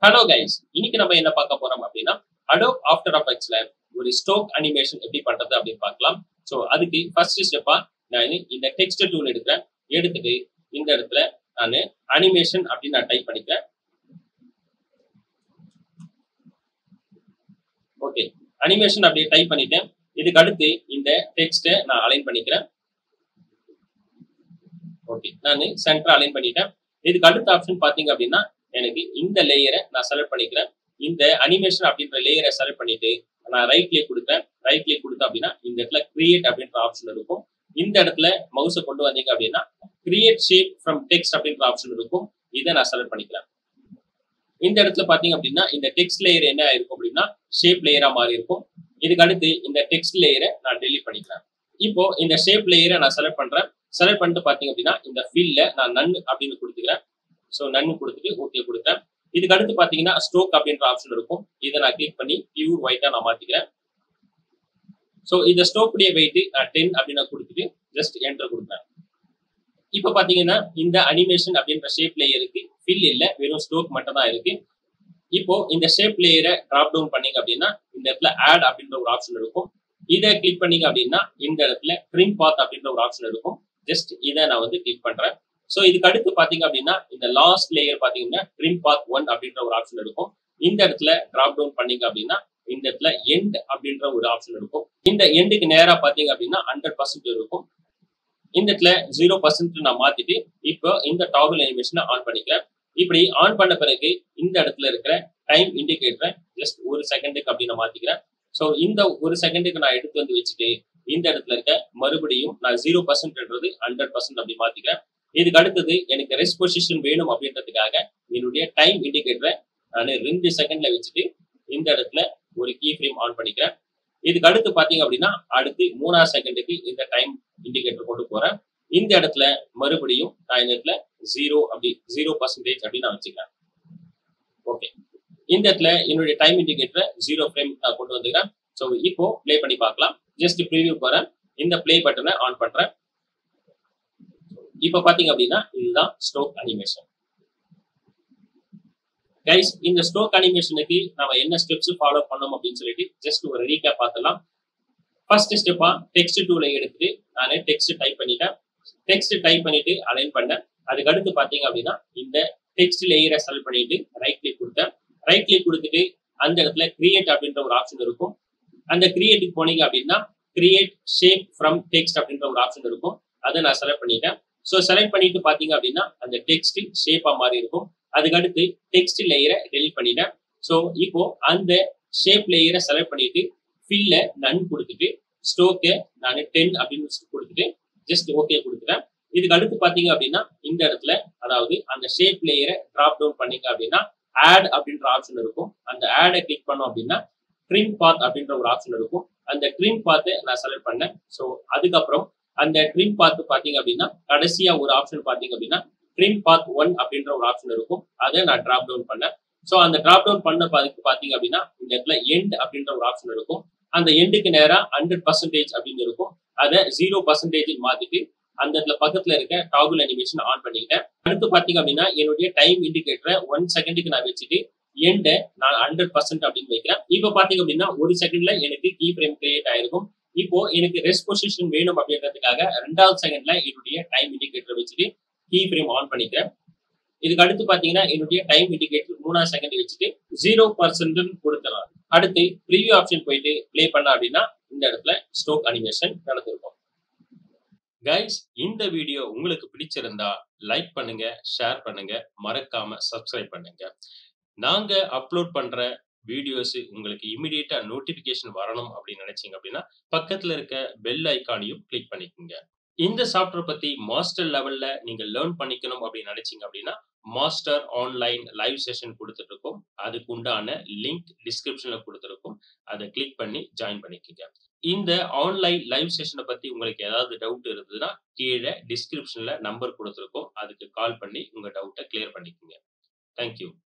hello guys இன்னைக்கு நம்ம என்ன பார்க்க போறோம் அப்படின்னா அடோப் ஆஃப்டர் எஃபெக்ட்ஸ்ல ஒரு ஸ்டோக் அனிமேஷன் எப்படி பண்றது அப்படின்னு பார்க்கலாம் ஸோ அதுக்கு ஃபர்ஸ்ட் ஸ்டெப்பா நான் இந்த டெக்ஸ்ட் டூல் எடுக்கிறேன் எடுத்துட்டு இந்த இடத்துல நான் அனிமேஷன் அப்படின்னு நான் டைப் பண்ணிக்கிறேன் ஓகே அனிமேஷன் அப்படியே டைப் பண்ணிட்டேன் இதுக்கு அடுத்து இந்த டெக்ஸ்ட்டை நான் அலைன் பண்ணிக்கிறேன் ஓகே நான் சென்டர் அலைன் பண்ணிட்டேன் இதுக்கு அடுத்த ஆப்ஷன் பார்த்தீங்க அப்படின்னா எனக்கு இந்த லேயரை நான் செலக்ட் பண்ணிக்கிறேன் இந்த அனிமேஷன் அப்படின்ற லேயரை செலக்ட் பண்ணிட்டு நான் ரைட் கிளிக் கொடுத்தேன் ரைட் கிளிக் கொடுத்தேன் அப்படின்னா இந்த இடத்துல கிரியேட் அப்படின்ற ஆப்ஷன் இருக்கும் இந்த இடத்துல மவுஸை கொண்டு வந்தீங்க அப்படின்னா கிரியேட் ஷேப் ஃப்ரம் டெக்ஸ்ட் அப்படின்ற ஆப்ஷன் இருக்கும் இதை நான் செலக்ட் பண்ணிக்கிறேன் இந்த இடத்துல பாத்தீங்க அப்படின்னா இந்த டெக்ஸ்ட் லேயர் என்ன இருக்கும் அப்படின்னா ஷேப் லேயரா மாறி இருக்கும் இதுக்கு அடுத்து இந்த டெக்ஸ்ட் லேயரை நான் டெலிட் பண்ணிக்கிறேன் இப்போ இந்த ஷேப் லேயரை நான் செலக்ட் பண்றேன் செலக்ட் பண்ணிட்டு பாத்தீங்க அப்படின்னா இந்த ஃபில்ல நான் நன் அப்படின்னு கொடுத்துக்கிறேன் ஸோ நன்னு கொடுத்துட்டு ஓகே கொடுத்தேன் இதுக்கு அடுத்து பாத்தீங்கன்னா ஸ்ட்ரோக் அப்படின்ற ஆப்ஷன் இருக்கும் இதை நான் கிளிக் பண்ணி பியூர் ஒயிட்டா நான் மாத்திக்கிறேன் ஸோ இந்த ஸ்ட்ரோக்குடைய வெயிட் நான் டென் அப்படின்னு நான் கொடுத்துட்டு ஜஸ்ட் என்டர் கொடுத்தேன் இப்போ பாத்தீங்கன்னா இந்த அனிமேஷன் அப்படின்ற ஷேப் லேயருக்கு ஃபில் இல்லை வெறும் ஸ்ட்ரோக் மட்டும் தான் இருக்கு இப்போ இந்த ஷேப் லேயரை டிராப் டவுன் பண்ணீங்க அப்படின்னா இந்த இடத்துல ஆட் அப்படின்ற ஒரு ஆப்ஷன் இருக்கும் இதை கிளிக் பண்ணீங்க அப்படின்னா இந்த இடத்துல ட்ரிம் பாத் அப்படின்ற ஒரு ஆப்ஷன் இருக்கும் ஜஸ்ட் இதை நான் வந்து கிளிக் பண்றேன் ஸோ இதுக்கு அடுத்து பாத்தீங்க அப்படின்னா இந்த லாஸ்ட் லேயர் பாத்தீங்கன்னா ட்ரிம் பாத் ஒன் அப்படின்ற ஒரு ஆப்ஷன் இருக்கும் இந்த இடத்துல டிராப் டவுன் பண்ணீங்க அப்படின்னா இந்த இடத்துல எண்ட் அப்படின்ற ஒரு ஆப்ஷன் இருக்கும் இந்த எண்டுக்கு நேரா பாத்தீங்க அப்படின்னா ஹண்ட்ரட் பர்சன்ட் இருக்கும் இந்த இடத்துல ஜீரோ பர்சன்ட் நான் மாத்திட்டு இப்போ இந்த டாகுல் அனிமேஷனை ஆன் பண்ணிக்கிறேன் இப்படி ஆன் பண்ண பிறகு இந்த இடத்துல இருக்கிற டைம் இண்டிகேட்டரை ஜஸ்ட் ஒரு செகண்டுக்கு அப்படி நான் மாத்திக்கிறேன் ஸோ இந்த ஒரு செகண்டுக்கு நான் எடுத்து வந்து வச்சுட்டு இந்த இடத்துல இருக்க மறுபடியும் நான் ஜீரோ பர்சன்ட்ன்றது ஹண்ட்ரட் பர்சன்ட் அப்படி மாத்திக்கிறேன் இதுக்கு அடுத்தது எனக்கு ரெஸ்ட் பொசிஷன் வேணும் அப்படின்றதுக்காக என்னுடைய டைம் இண்டிகேட்டரை நான் ரெண்டு செகண்ட்ல வச்சுட்டு இந்த இடத்துல ஒரு கீ ஃப்ரேம் ஆன் பண்ணிக்கிறேன் இதுக்கு அடுத்து பாத்தீங்க அப்படின்னா அடுத்து மூணாவது செகண்டுக்கு இந்த டைம் இண்டிகேட்டர் கொண்டு போறேன் இந்த இடத்துல மறுபடியும் நான் இந்த இடத்துல ஜீரோ அப்படி ஜீரோ பர்சன்டேஜ் அப்படின்னு நான் வச்சுக்கிறேன் ஓகே இந்த இடத்துல என்னுடைய டைம் இண்டிகேட்டரை ஜீரோ ஃப்ரேம் நான் கொண்டு வந்துக்கிறேன் ஸோ இப்போ ப்ளே பண்ணி பார்க்கலாம் ஜஸ்ட் ப்ரீவியூ போறேன் இந்த ப்ளே பட்டனை ஆன் பண்றேன் இப்போ பாத்தீங்க அப்படின்னா இதுதான் ஸ்டோக் அனிமேஷன் கைஸ் இந்த ஸ்டோக் அனிமேஷனுக்கு நம்ம என்ன ஸ்டெப்ஸ் ஃபாலோ பண்ணோம் அப்படின்னு சொல்லிட்டு ஜஸ்ட் ஒரு ரீகேப் பார்த்தலாம் ஃபர்ஸ்ட் ஸ்டெப்பா டெக்ஸ்ட் டூல எடுத்துட்டு நான் டெக்ஸ்ட் டைப் பண்ணிட்டேன் டெக்ஸ்ட் டைப் பண்ணிட்டு அலைன் பண்ணேன் அதுக்கு அடுத்து பாத்தீங்க அப்படின்னா இந்த டெக்ஸ்ட் லேயரை செலக்ட் பண்ணிட்டு ரைட் கிளிக் கொடுத்தேன் ரைட் கிளிக் கொடுத்துட்டு அந்த இடத்துல கிரியேட் அப்படின்ற ஒரு ஆப்ஷன் இருக்கும் அந்த கிரியேட்டுக்கு போனீங்க அப்படின்னா கிரியேட் ஷேப் ஃப்ரம் டெக்ஸ்ட் அப்படின்ற ஒரு ஆப்ஷன் இருக்கும் அதை நான் செலக்ட் பண்ணிட்டேன் ஸோ செலக்ட் பண்ணிட்டு பாத்தீங்க அப்படின்னா அந்த டெக்ஸ்ட் ஷேப்பா மாதிரி இருக்கும் அதுக்கு அடுத்து டெக்ஸ்ட் லேயரை டெலிட் பண்ணிட்டேன் ஸோ இப்போ அந்த ஷேப் லேயரை செலக்ட் பண்ணிட்டு ஃபில்ல நன் கொடுத்துட்டு ஸ்டோக்கு நான் டென் அப்படின்னு கொடுத்துட்டு ஜஸ்ட் ஓகே கொடுத்துட்டேன் இதுக்கு அடுத்து பாத்தீங்க அப்படின்னா இந்த இடத்துல அதாவது அந்த ஷேப் லேயரை டிராப் டவுன் பண்ணீங்க அப்படின்னா ஆட் அப்படின்ற ஆப்ஷன் இருக்கும் அந்த ஆடை கிளிக் பண்ணோம் அப்படின்னா ட்ரிம் பாத் அப்படின்ற ஒரு ஆப்ஷன் இருக்கும் அந்த ட்ரிம் பாத்தை நான் செலக்ட் பண்ணேன் ஸோ அதுக்கப்புறம் அந்த ட்ரிம் பாத் பாத்தீங்க அப்படின்னா கடைசியா ஒரு ஆப்ஷன் பாத்தீங்க அப்படின்னா ட்ரிம் பாத் ஒன் அப்படின்ற ஒரு ஆப்ஷன் இருக்கும் அதை நான் டிராப் டவுன் பண்ணேன் ஸோ அந்த டிராப் டவுன் பண்ண பாத்தீங்க அப்படின்னா இந்த இடத்துல எண்ட் அப்படின்ற ஒரு ஆப்ஷன் இருக்கும் அந்த எண்டுக்கு நேரா ஹண்ட்ரட் பர்சன்டேஜ் அப்படின்னு இருக்கும் அதை ஜீரோ பர்சன்டேஜ் மாத்திட்டு அந்த இடத்துல பக்கத்துல இருக்க டாகுல் அனிமேஷன் ஆன் பண்ணிக்கிட்டேன் அடுத்து பாத்தீங்க அப்படின்னா என்னுடைய டைம் இண்டிகேட்டரை ஒன் செகண்டுக்கு நான் வச்சுட்டு எண்டை நான் ஹண்ட்ரட் பர்சன்ட் அப்படின்னு வைக்கிறேன் இப்போ பாத்தீங்க அப்படின்னா ஒரு செகண்ட்ல எனக்கு கீ ஃப்ரேம் கிரியேட் ஆயிருக்கும் இப்போ எனக்கு ரெஸ்ட் பொசிஷன் வேணும் அப்படின்றதுக்காக ரெண்டாவது செகண்ட்ல என்னுடைய டைம் இண்டிகேட்டர் வச்சுட்டு கீ ஃப்ரேம் ஆன் பண்ணிக்கிறேன் இதுக்கு அடுத்து பாத்தீங்கன்னா என்னுடைய டைம் இண்டிகேட்டர் மூணாவது செகண்ட் வச்சுட்டு ஜீரோ பர்சன்ட் கொடுத்துடலாம் அடுத்து ப்ரிவியூ ஆப்ஷன் போயிட்டு ப்ளே பண்ண அப்படின்னா இந்த இடத்துல ஸ்டோக் அனிமேஷன் நடந்திருக்கும் கைஸ் இந்த வீடியோ உங்களுக்கு பிடிச்சிருந்தா லைக் பண்ணுங்க ஷேர் பண்ணுங்க மறக்காம சப்ஸ்கிரைப் பண்ணுங்க நாங்க அப்லோட் பண்ற வீடியோஸ் உங்களுக்கு இமிடியேட்டா நோட்டிபிகேஷன் வரணும் அப்படின்னு நினைச்சீங்க அப்படின்னா பக்கத்துல இருக்க பெல் ஐக்கானையும் கிளிக் பண்ணிக்கோங்க இந்த சாஃப்ட்வேர் பத்தி மாஸ்டர் லெவல்ல நீங்க லேர்ன் பண்ணிக்கணும் அப்படின்னு நினைச்சீங்க அப்படின்னா மாஸ்டர் ஆன்லைன் லைவ் செஷன் கொடுத்துட்டு இருக்கோம் அதுக்கு உண்டான லிங்க் டிஸ்கிரிப்ஷன்ல கொடுத்துருக்கோம் அதை கிளிக் பண்ணி ஜாயின் பண்ணிக்கோங்க இந்த ஆன்லைன் லைவ் செஷனை பத்தி உங்களுக்கு ஏதாவது டவுட் இருந்ததுன்னா கீழே டிஸ்கிரிப்ஷன்ல நம்பர் கொடுத்துருக்கோம் அதுக்கு கால் பண்ணி உங்க டவுட்டை கிளியர் பண்ணிக்கோங்க தேங்க்யூ